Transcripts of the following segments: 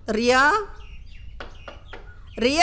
റിയ റിയ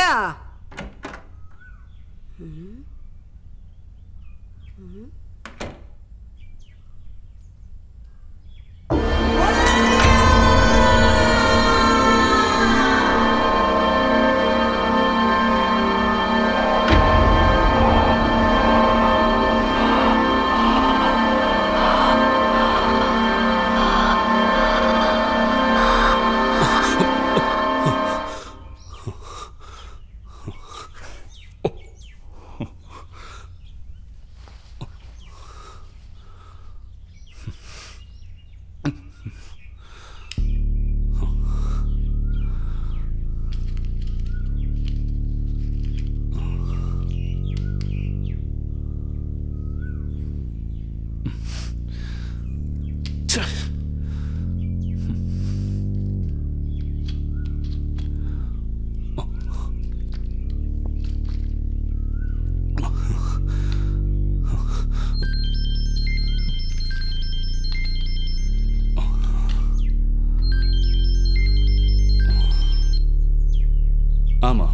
ஆமா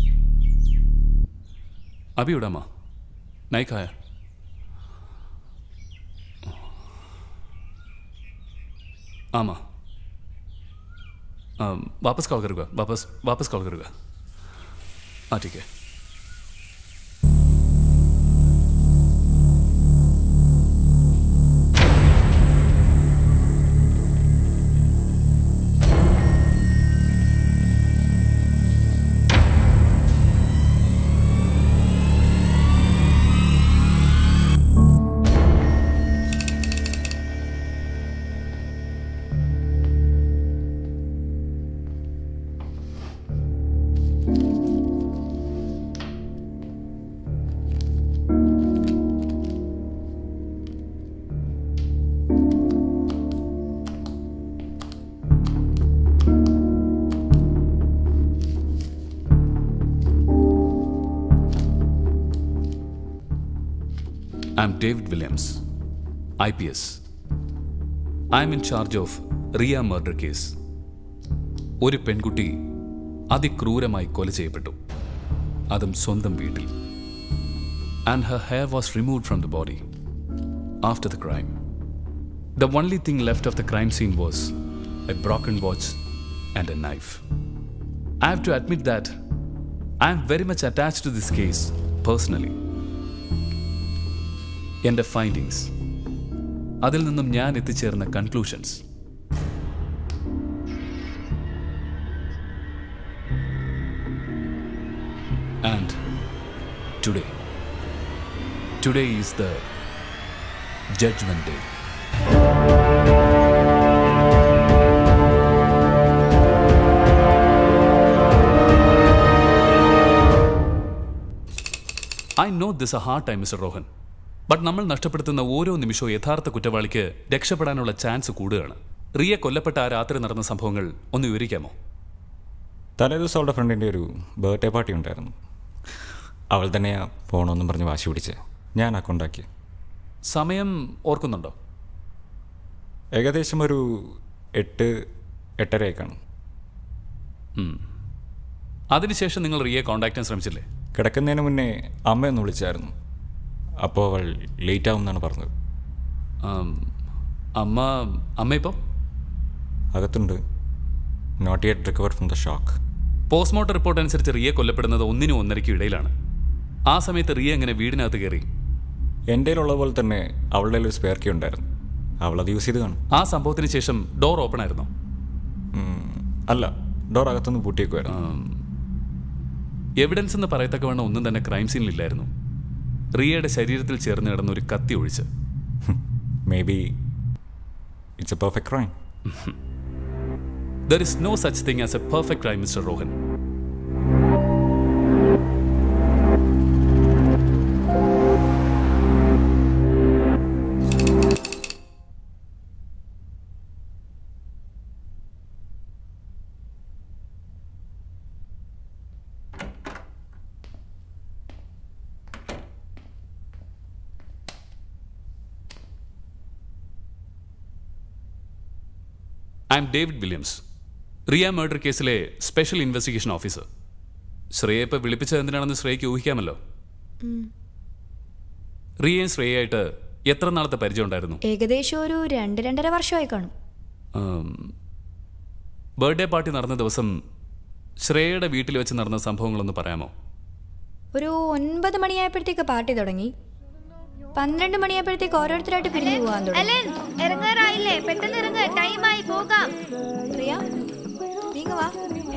அபியோடாமா நைக்காயா आमा अम, वापस कॉल करूँगा वापस वापस कॉल करूँगा हाँ ठीक है I'm David Williams, IPS. I'm in charge of Riya murder case ഒരു പെൺകുട്ടി അതിക്രൂരമായി കൊല ചെയ്യപ്പെട്ടു അതും സ്വന്തം വീട്ടിൽ and her hair was removed from the body after the crime the only thing left of the crime scene was a broken watch and a knife I have to admit that I am very much attached to this case personally. എൻ്റെ findings അതിൽ നിന്നും ഞാൻ എത്തിച്ചേർന്ന conclusions and today today is the judgment day I know this a hard time mister Rohan but നമ്മൾ നഷ്ടപ്പെടുത്തുന്ന ഓരോ നിമിഷവും യഥാർത്ഥ കുറ്റവാളിക്ക് രക്ഷപ്പെടാനുള്ള ചാൻസ് കൂടുകയാണ് റിയ കൊല്ലപ്പെട്ട ആ രാത്രി നടന്ന സംഭവങ്ങൾ ഒന്ന് വിവരിക്കാമോ തലേ ദിവസം അവളുടെ ഫ്രണ്ടിൻ്റെ ഒരു ബർത്ത്ഡേ പാർട്ടി ഉണ്ടായിരുന്നു അവൾ തന്നെയാ പോകണമെന്നും പറഞ്ഞ് വാശി പിടിച്ച് ഞാൻ ആ കൊണ്ടാക്കി സമയം ഓർക്കുന്നുണ്ടോ ഏകദേശം ഒരു എട്ട് എട്ടരയൊക്കെയാണ് അതിനുശേഷം നിങ്ങൾ റിയയെ കോൺടാക്ട് ചെയ്യാൻ ശ്രമിച്ചില്ലേ കിടക്കുന്നതിന് മുന്നേ അമ്മയൊന്ന് വിളിച്ചായിരുന്നു അപ്പോൾ അവൾ ലേറ്റ് ആവും എന്നാണ് പറഞ്ഞത് ആം, അമ്മ അമ്മ ഇപ്പോൾ അകത്തുണ്ട് not yet recover from the shock postmortem report അനുസരിച്ച് റിയ കൊല്ലപ്പെടുന്നത് ഒന്നിനും ഒന്നരയ്ക്കും ഇടയിലാണ് ആ സമയത്ത് റിയ എങ്ങനെ വീടിനകത്ത് കയറി എൻ്റെ കയ്യിലുള്ള പോലെ തന്നെ അവളുടെ കയ്യിൽ ഒരു സ്പെയർ കീ ഉണ്ടായിരുന്നു അവളത് യൂസ് ചെയ്ത് കാണും ആ സംഭവത്തിന് ശേഷം ഡോർ ഓപ്പൺ ആയിരുന്നോ ഉം, അല്ല ഡോർ അകത്തുനിന്ന് പൂട്ടിയേക്കുമായിരുന്നു എവിഡൻസ് എന്ന് പറയത്തക്കവണ്ണം ഒന്നും തന്നെ ക്രൈം സീനിലില്ലായിരുന്നു റിയയുടെ ശരീരത്തിൽ ചേർന്ന് കിടന്ന ഒരു കത്തി ഒഴിച്ച് maybe it's a perfect crime there is no such thing as a perfect crime mister Rohan I'm David Williams Riya murder കേസിലെ സ്പെഷ്യൽ ഇൻവെസ്റ്റിഗേഷൻ ഓഫീസർ ശ്രേയെ ഇപ്പം വിളിപ്പിച്ചത് എന്തിനാണെന്ന് ശ്രേയയ്ക്ക് ഊഹിക്കാമല്ലോ റിയയും ശ്രേയായിട്ട് എത്ര നാളത്തെ പരിചയം ഉണ്ടായിരുന്നു ഏകദേശം ഒരു രണ്ട് രണ്ടര വർഷമായി കാണും ബർത്ത്ഡേ പാർട്ടി നടന്ന ദിവസം ശ്രേയയുടെ വീട്ടിൽ വെച്ച് നടന്ന സംഭവങ്ങളൊന്ന് പറയാമോ ഒരു ഒൻപത് മണിയായപ്പോഴത്തേക്ക് പാർട്ടി തുടങ്ങി പന്ത്രണ്ട് മണിയായപ്പോഴത്തേക്ക് ഓരോരുത്തരായിട്ട് പിരിഞ്ഞു പോകാൻ തുടങ്ങി അലൻ ഇറങ്ങാറായില്ലേ പെട്ടെന്ന് ഇറങ്ങ ടൈമായി പോകാം പ്രിയ നീങ്ങ വാ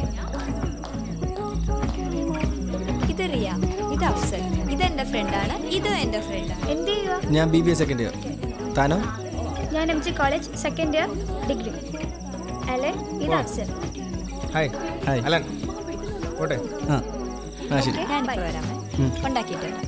ഇത് റിയ ഇത് അഫ്സൽ ഇത് എന്റെ ഫ്രണ്ടാണ് ഇത് എന്റെ ഫ്രണ്ടാണ് എന്ത് ചെയ്യുക ഞാൻ B B A second year താനോ ഞാൻ M G college second year degree Alan ഇത് അഫ്സൽ ഹായ് ഹായ് അലൻ പോട്ടെ ആ ആ ശരി ഞാനിപ്പോ വരാമേ ഉണ്ടാക്കിയിട്ട് വരാം.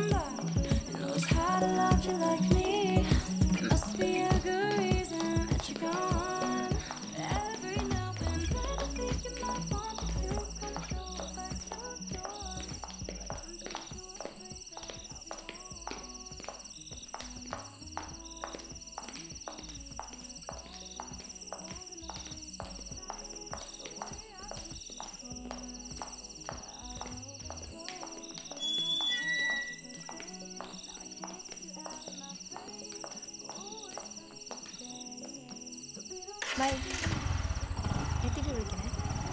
ബൈ എത്തിയിട്ട് വിളിക്കണേ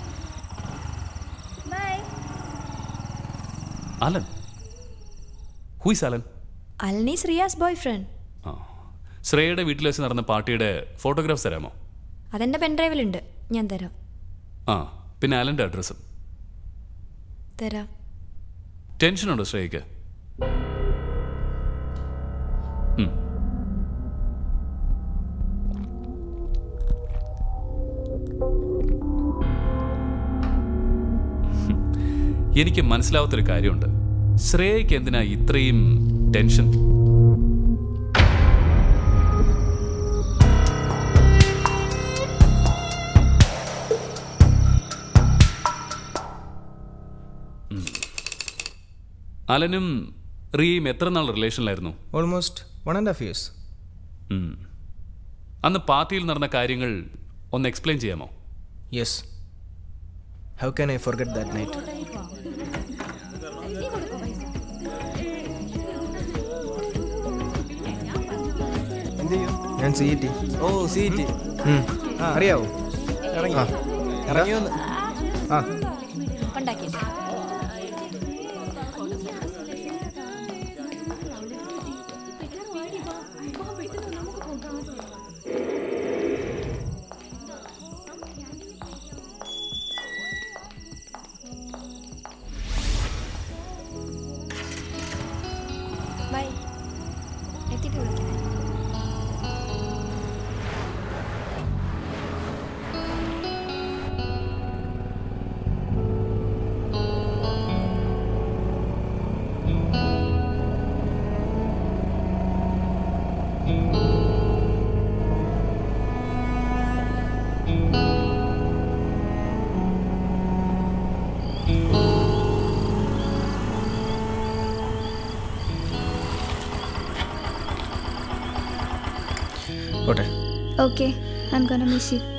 bye Alan who is Alan Alan is Riya's boyfriend ആ ശ്രേയയുടെ വീട്ടിൽ വെച്ച് നടന്ന പാർട്ടിയുടെ ഫോട്ടോഗ്രാഫ്സ് തരാമോ അതെന്റെ പെൻഡ്രൈവിലുണ്ട് ഞാൻ തരാം ആ പിന്നെ അലൻ്റെ അഡ്രസ്സും തരാം ടെൻഷനുണ്ടോ ശ്രേയയ്ക്ക് ഉം. എനിക്ക് മനസ്സിലാവാത്തൊരു കാര്യമുണ്ട് ശ്രേയയ്ക്ക് എന്തിനാ ഇത്രയും ടെൻഷൻ അലനും റിയയും എത്ര നാൾ റിലേഷനിലായിരുന്നു almost one and half years ഉം. അന്ന് പാർട്ടിയിൽ നടന്ന കാര്യങ്ങൾ ഒന്ന് എക്സ്പ്ലെയിൻ ചെയ്യാമോ yes how can I forget that night ഞാൻ സി ടി ഓ സീറ്റ് അറിയാവോ ഇറങ്ങി ആ. ഇറങ്ങി വന്ന് ആ ഉണ്ടാക്കിയിട്ട് വരാം. ബൈ എത്തിയിട്ട് വിളിക്കണേ പോട്ടെ okay I'm gonna miss you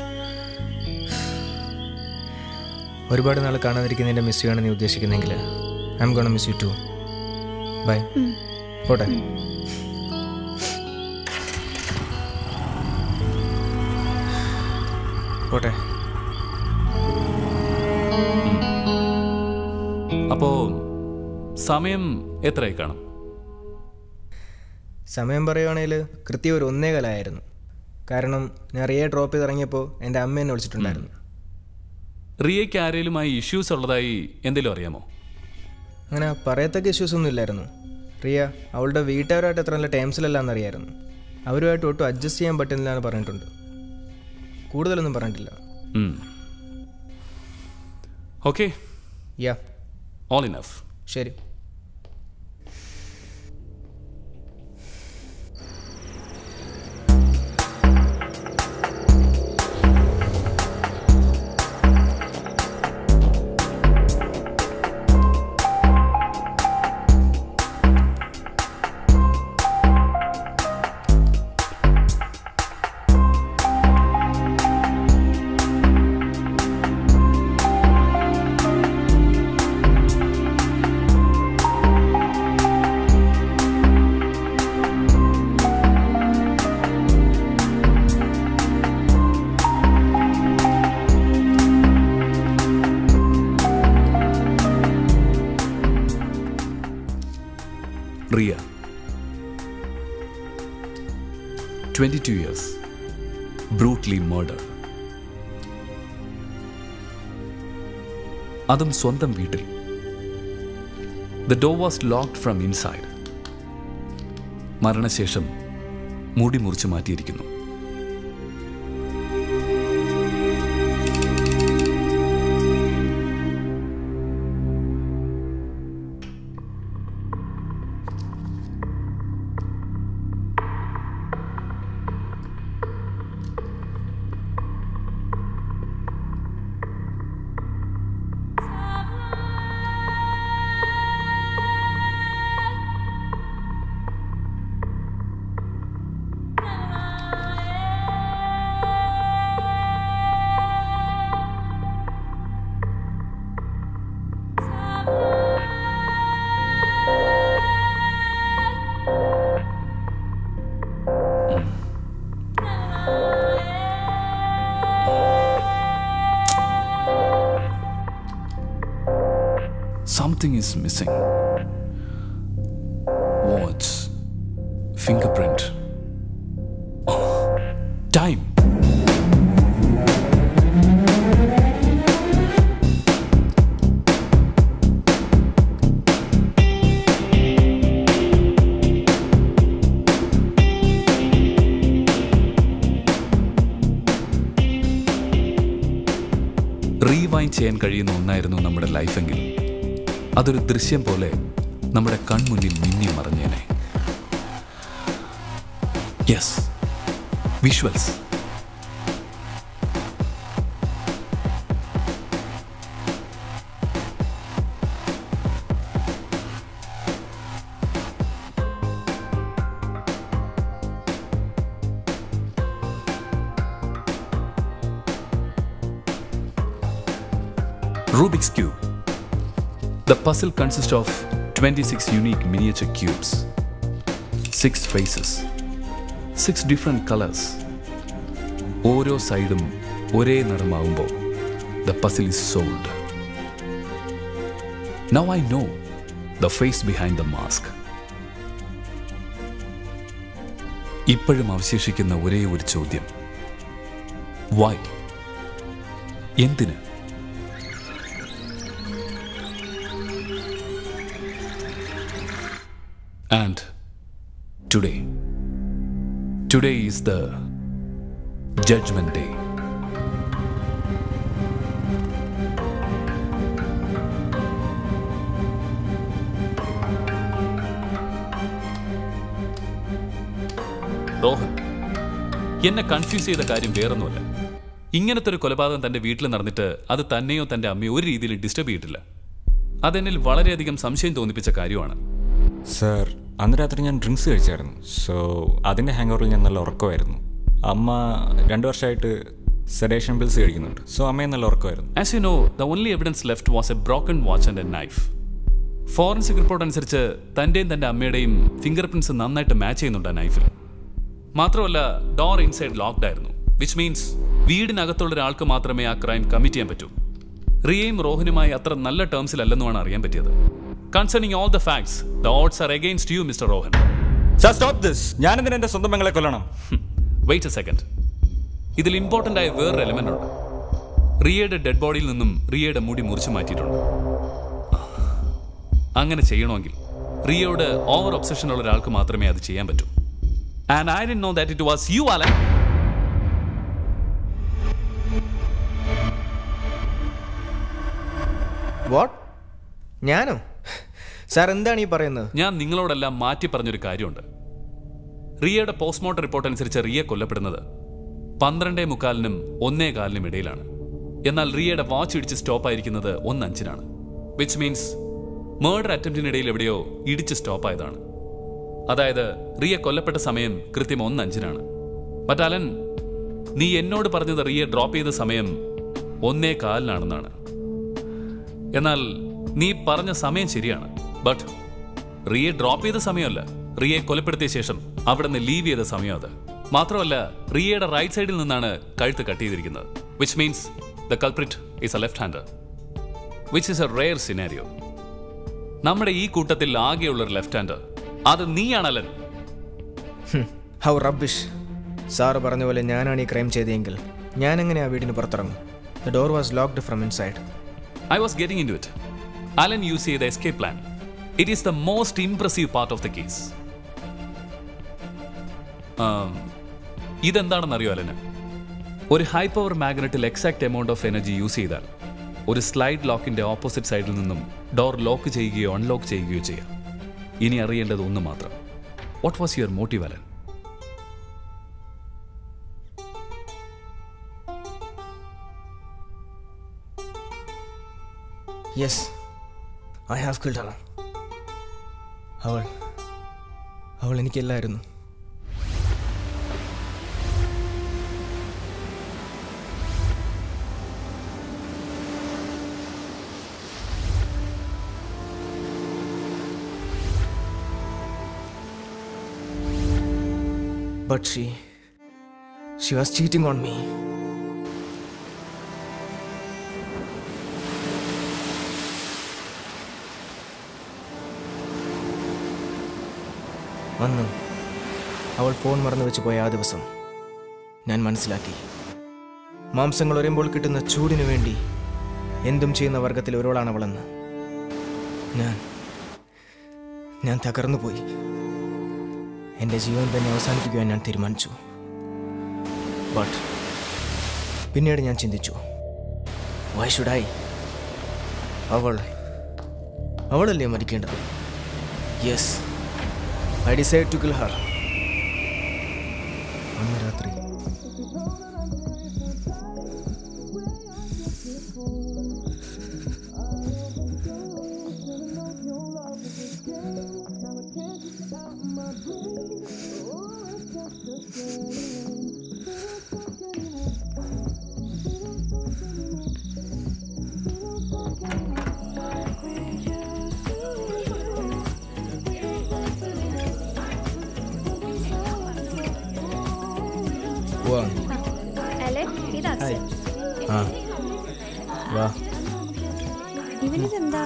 ഒരുപാട് നാൾ കാണാതിരിക്കുന്നതിൻ്റെ മിസ് ചെയ്യുകയാണ് നീ ഉദ്ദേശിക്കുന്നെങ്കിൽ I'm gonna miss you too bye പോട്ടെ പോട്ടെ അപ്പോ സമയം എത്രയായി കാണും സമയം പറയുവാണെങ്കിൽ കൃത്യം ഒരു ഒന്നേ കാലമായിരുന്നു കാരണം ഞാൻ റിയെ ഡ്രോപ്പ് ചെയ്ത് ഇറങ്ങിയപ്പോൾ എൻ്റെ അമ്മ എന്നെ വിളിച്ചിട്ടുണ്ടായിരുന്നു റിയയ്ക്ക് ആരേലുമായി ഇഷ്യൂസ് ഉള്ളതായി എന്തെങ്കിലും അറിയാമോ അങ്ങനെ പറയത്തക്ക ഇഷ്യൂസ് ഒന്നും ഇല്ലായിരുന്നു റിയ അവളുടെ വീട്ടുകാരുമായിട്ട് എത്ര നല്ല ടേംസിലല്ല എന്നറിയായിരുന്നു അവരുമായിട്ട് ഒട്ടും അഡ്ജസ്റ്റ് ചെയ്യാൻ പറ്റുന്നില്ല എന്ന് പറഞ്ഞിട്ടുണ്ട് കൂടുതലൊന്നും പറഞ്ഞിട്ടില്ല ഓക്കെ യാ ഓൾ ഇനഫ് ശരി twenty two years brutally murder അതും സ്വന്തം വീട്ടിൽ the door was locked from inside മരണശേഷം മുടി മുറിച്ച് മാറ്റിയിരിക്കുന്നു Something is missing. Watch. Fingerprint. Oh, time. Rewind ചെയ്യാൻ കഴിയുന്ന ഒന്നായിരുന്നു നമ്മുടെ ലൈഫെങ്കിൽ അതൊരു ദൃശ്യം പോലെ നമ്മുടെ കൺമുന്നിൽ മിന്നി മറഞ്ഞേനെ yes visuals Rubik's Cube. The puzzle consists of 26 unique miniature cubes, 6 faces, 6 different colors. ഓരോ സൈഡും ഒരേ നിറമാവുമ്പോൾ the puzzle is solved now I know the face behind the mask ഇപ്പോഴും അവശേഷിക്കുന്ന ഒരേ ഒരു ചോദ്യം വൈ എന്തിന് And today, today is the Judgment Day. Rohan എന്നെ കൺഫ്യൂസ് ചെയ്ത കാര്യം വേറൊന്നുമല്ല ഇങ്ങനത്തെ ഒരു കൊലപാതകം തന്റെ വീട്ടിൽ നടന്നിട്ട് അത് തന്നെയോ തന്റെ അമ്മയോ ഒരു രീതിയിലും ഡിസ്റ്റർബ് ചെയ്തിട്ടില്ല അതെന്നിൽ വളരെയധികം സംശയം തോന്നിപ്പിച്ച കാര്യമാണ് സർ അന്ന് രാത്രി ഞാൻ ഡ്രിങ്ക്സ് കഴിച്ചായിരുന്നു സോ അതിൻ്റെ ഹാങ് ഓവറിൽ ഞാൻ നല്ല ഉറക്കമായിരുന്നു അമ്മ രണ്ട് വർഷമായിട്ട് സെഡേഷൻ പിൽസ് കഴിക്കുന്നുണ്ട് സോ അമ്മയും നല്ല ഉറക്കമായിരുന്നു as you know the only evidence left was a broken watch and a knife forensic report അനുസരിച്ച് തന്റെയും തന്റെ അമ്മയുടെയും ഫിംഗർ പ്രിന്റ്സ് നന്നായിട്ട് മാച്ച് ചെയ്യുന്നുണ്ട് ആ നൈഫിൽ മാത്രമല്ല ഡോർ ഇൻസൈഡ് ലോക്ക്ഡ് ആയിരുന്നു വിച്ച് മീൻസ് വീടിനകത്തുള്ള ഒരാൾക്ക് മാത്രമേ ആ ക്രൈം കമ്മിറ്റ് ചെയ്യാൻ പറ്റൂ റിയയും റോഹനുമായി അത്ര നല്ല ടേംസിലല്ലെന്നുമാണ് അറിയാൻ പറ്റിയത് concerning all the facts the odds are against you mister Rohan sir stop this ഞാനെന്തിനാ എൻ്റെ സ്വന്തം പെങ്ങളെ കൊല്ലണം വെയിറ്റ് എ സെക്കൻഡ് ഇതിൽ ഇമ്പോർട്ടൻ്റ് ആയ വേറൊരു എലമെന്റ് ഉണ്ട് റിയയുടെ ഡെഡ് ബോഡിയിൽ നിന്നും റിയയുടെ മുടി മുറിച്ചു മാറ്റിയിട്ടുണ്ട് അങ്ങനെ ചെയ്യണമെങ്കിൽ റിയയോട് ഓവർ ഒബ്സഷൻ ഉള്ള ഒരാൾക്ക് മാത്രമേ അത് ചെയ്യാൻ പറ്റൂ and I did know that it was you Alan what ഞാനോ സാർ എന്താണ് ഈ പറയുന്നത് ഞാൻ നിങ്ങളോടെല്ലാം മാറ്റി പറഞ്ഞൊരു കാര്യമുണ്ട് റിയയുടെ പോസ്റ്റ്മോർട്ടം റിപ്പോർട്ട് അനുസരിച്ച് റിയ കൊല്ലപ്പെടുന്നത് പന്ത്രണ്ടേ മുക്കാലിനും ഒന്നേ കാലിനും ഇടയിലാണ് എന്നാൽ റിയയുടെ വാച്ച് ഇടിച്ച് സ്റ്റോപ്പ് ആയിരിക്കുന്നത് ഒന്ന് അഞ്ചിനാണ് വിച്ച് മീൻസ് മേർഡർ അറ്റംപ്റ്റിനിടയിൽ എവിടെയോ ഇടിച്ച് സ്റ്റോപ്പ് ആയതാണ് അതായത് റിയ കൊല്ലപ്പെട്ട സമയം കൃത്യം ഒന്ന് അഞ്ചിനാണ് ബട്ട് അലൻ നീ എന്നോട് പറഞ്ഞത് റിയ ഡ്രോപ്പ് ചെയ്ത സമയം ഒന്നേ കാലിനാണെന്നാണ് എന്നാൽ നീ പറഞ്ഞ സമയം ശരിയാണ് ബട്ട് റിയെ ഡ്രോപ്പ് ചെയ്ത സമയമല്ല റിയെ കൊലപ്പെടുത്തിയ ശേഷം അവിടെ നിന്ന് ലീവ് ചെയ്ത സമയം അത് മാത്രമല്ല റിയയുടെ റൈറ്റ് സൈഡിൽ നിന്നാണ് കഴുത്ത് കട്ട് ചെയ്തിരിക്കുന്നത് which means the culprit is a left hander which is a rare scenario നമ്മുടെ ഈ കൂട്ടത്തിൽ ആകെയുള്ള ഒരു ലെഫ്റ്റ് ഹാൻഡർ അത് നീയാണല്ലൻ ഹൗ റബ്ബിഷ് സാറ് പറഞ്ഞ പോലെ ഞാനാണ് ഈ ക്രൈം ചെയ്തതെങ്കിൽ ഞാൻ എങ്ങനെ ആ വീടിന് പുറത്തിറങ്ങും the door was locked from inside I was getting into it. Alan, you say the escape plan. It is the most impressive part of the case. Um, ഇതെന്താണെന്നറിയോ അലന് ഒരു ഹൈ പവർ മാഗ്നറ്റിൽ exact amount of energy use ചെയ്താൽ ഒരു slide ലോക്കിന്റെ opposite സൈഡിൽ നിന്നും door lock ചെയ്യുകയോ unlock ചെയ്യുകയോ ചെയ്യാം ഇനി അറിയേണ്ടത് ഒന്ന് മാത്രം what was your motive Alan yes I have killed her അവൾ അവൾ എനിക്കല്ലായിരുന്നു But she, she was cheating on me. അന്ന് അവൾ ഫോൺ മറന്നു വെച്ച് പോയ ആ ദിവസം ഞാൻ മനസ്സിലാക്കി മാംസങ്ങൾ ഒരയുമ്പോൾ കിട്ടുന്ന ചൂടിനു വേണ്ടി എന്തും ചെയ്യുന്ന വർഗത്തിൽ ഒരാളാണ് അവളെന്ന് ഞാൻ ഞാൻ തകർന്നു പോയി എൻ്റെ ജീവൻ തന്നെ അവസാനിപ്പിക്കുവാൻ ഞാൻ തീരുമാനിച്ചു ബട്ട് പിന്നീട് ഞാൻ ചിന്തിച്ചു വൈ ഷുഡ് ഐ അവൾ അവളല്ലേ മരിക്കേണ്ടത് yes I decide to kill her അന്ന് രാത്രി പോവാ അല്ലെ ഇത് അഫ്സൽ ആ വാ ഇവനിതെന്താ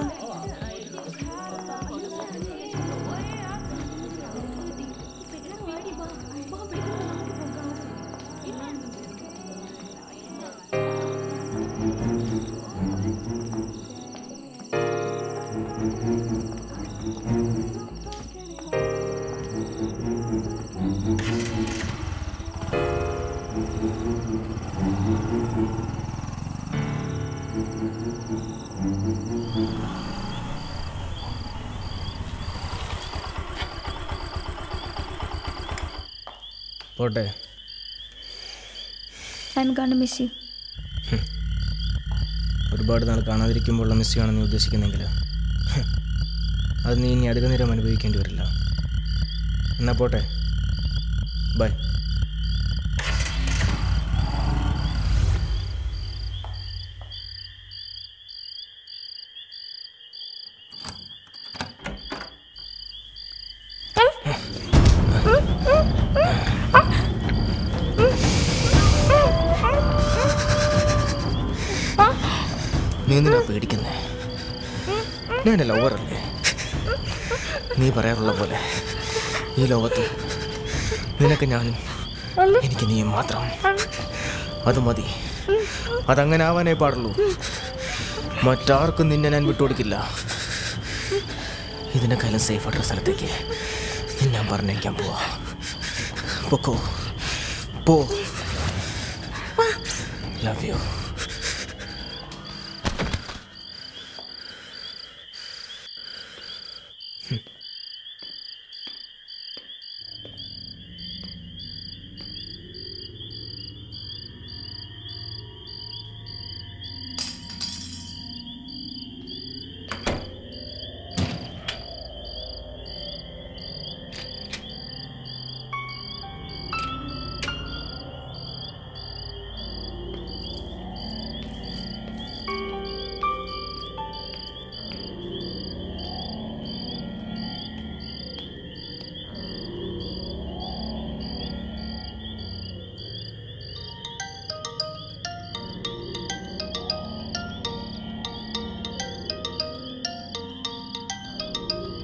പോട്ടെ I'm gonna miss you ഒരുപാട് നാൾ കാണാതിരിക്കുമ്പോഴുള്ള മിസ്സിയാണെന്ന് നീ ഉദ്ദേശിക്കുന്നെങ്കിൽ അത് നീ ഇനി അധിക നേരം അനുഭവിക്കേണ്ടി വരില്ല എന്നാ പോട്ടെ ബൈ നീ എന്തിനാ പേടിക്കുന്നേ ഞാൻ എൻ്റെ ലവറല്ലേ നീ പറയാറുള്ള പോലെ ഈ ലോകത്ത് നിനക്ക് ഞാനും എനിക്ക് നീയും മാത്രം അത് മതി അതങ്ങനെ ആവാനേ പാടുള്ളൂ മറ്റാർക്കും നിന്നെ ഞാൻ വിട്ടുകൊടുക്കില്ല ഇതിനെക്കാളും സേഫ് ആയിട്ടുള്ള സ്ഥലത്തേക്ക് നിന്നെ ഞാൻ പറഞ്ഞേക്കാൻ പോവാ പൊക്കോ പോ ലവ് യു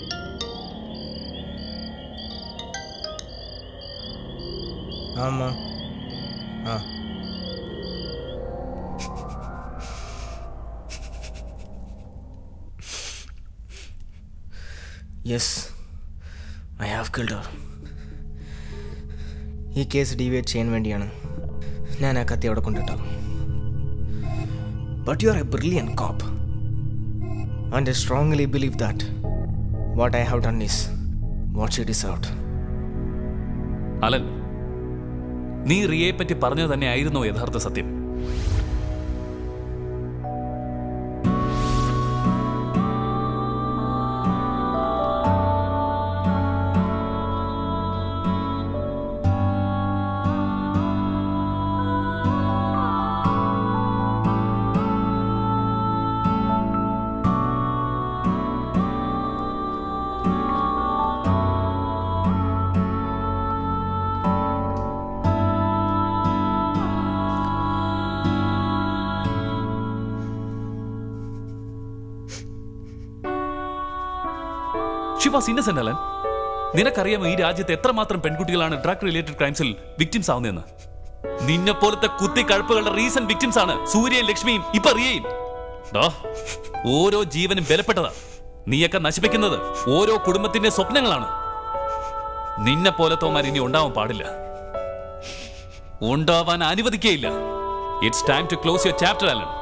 ஆமாம் ആ yes I have killed her ഈ കേസ് ഡീവിയേറ്റ് ചെയ്യാൻ വേണ്ടിയാണ് ഞാൻ ആ കത്തി അവിടെ കൊണ്ടിട്ടത് but you are a brilliant cop and I strongly believe that what I have done is what she deserved Alan നീ റിയയെ പറ്റി പറഞ്ഞത് തന്നെ ആയിരുന്നോ യഥാർത്ഥ സത്യം ഷി വാസ് ഇന്നസെന്റ് അലൻ നിനക്കറിയാമോ ഈ രാജ്യത്ത് എത്രമാത്രം പെൺകുട്ടികളാണ് ഡ്രഗ് റിലേറ്റഡ് ക്രൈംസിൽ വിക്ടിംസ് ആവുന്നതെന്ന് നിന്നെ പോലത്തെ കുത്തിക്കഴപ്പുകളുടെ റീസൺ വിക്ടിംസ് ആണ് സൂര്യയും ലക്ഷ്മിയും ഇപ്പൊ റിയയും ഡാ, ഓരോ ജീവനും ബലപ്പെട്ടതാ നീയൊക്കെ നശിപ്പിക്കുന്നത് ഓരോ കുടുംബത്തിന്റെ സ്വപ്നങ്ങളാണ് നിന്നെ പോലത്തോമാർ ഇനി ഉണ്ടാവാൻ പാടില്ല ഉണ്ടാവാൻ അനുവദിക്കുകയില്ല it's time to close your chapter Allen